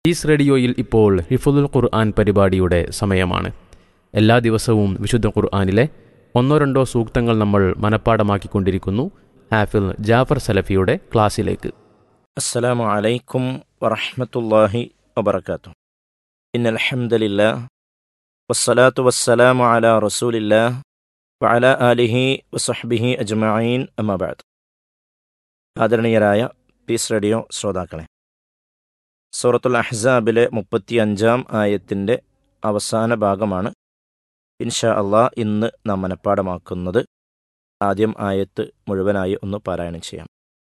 is റേഡിയോയിൽ ഇപ്പോൾ ഹിഫുദുൽ ഖുർആൻ പരിപാടിയുടെ സമയമാണ് എല്ലാ ദിവസവും വിശുദ്ധ ഖുർആനിലെ ഒന്നോ രണ്ടോ സൂക്തങ്ങൾ നമ്മൾ മനഃപ്പാടമാക്കിക്കൊണ്ടിരിക്കുന്നു ഹാഫിൽ ജാഫർ സലഫിയുടെ ക്ലാസ്സിലേക്ക് السلام عليكم ورحمة الله وبركاته إن الحمد لله والصلاة والسلام على رسول الله وعلى آله وصحبه أجمعين أما بعد ആദരണീയരായ പീസ് റേഡിയോ ശ്രോതാക്കളെ സൂറത്തുൽ അഹ്സാബിലെ മുപ്പത്തി അഞ്ചാം ആയത്തിൻ്റെ അവസാന ഭാഗമാണ് ഇൻഷാ അള്ളാ ഇന്ന് നാം മനഃപ്പാടമാക്കുന്നത് ആദ്യം ആയത്ത് മുഴുവനായി ഒന്ന് പാരായണം ചെയ്യാം